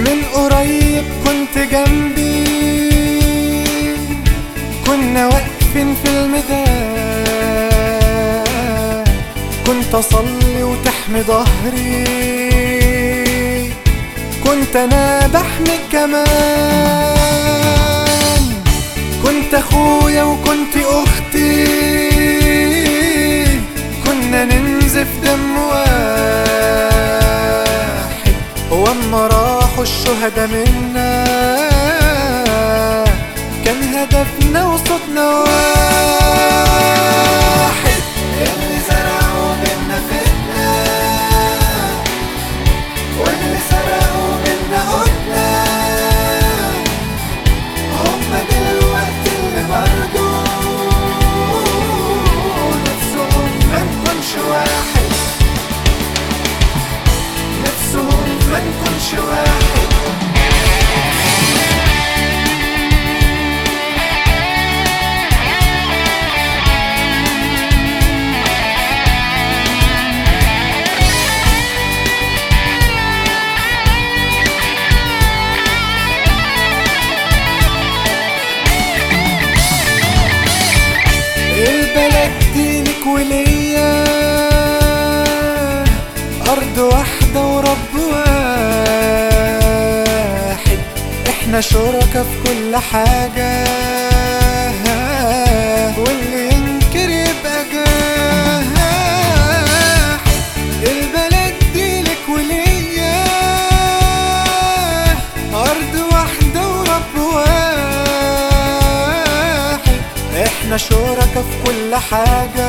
من قريب كنت جنبي كنا واقفين في الميدان كنت اصلي وتحمي ظهري كنت انا بحمي كمان كنت اخويا وكنت اختي كنا ننزف دم واحد واما راحوا الشهداء منا كان هدفنا وصوتنا واحد اللي زرعوا منا فتنة واللي سرقوا منا قلنا هما دلوقتي اللي برضو نفسهم ما نكونش واحد نفسهم ما نكونش واحد البلد دي لك وليا أرض واحدة ورب واحد احنا شركة في كل حاجة واللي ينكر يبقى جاحد البلد دي لك وليا أرض واحدة ورب واحد احنا شركة في كل حاجة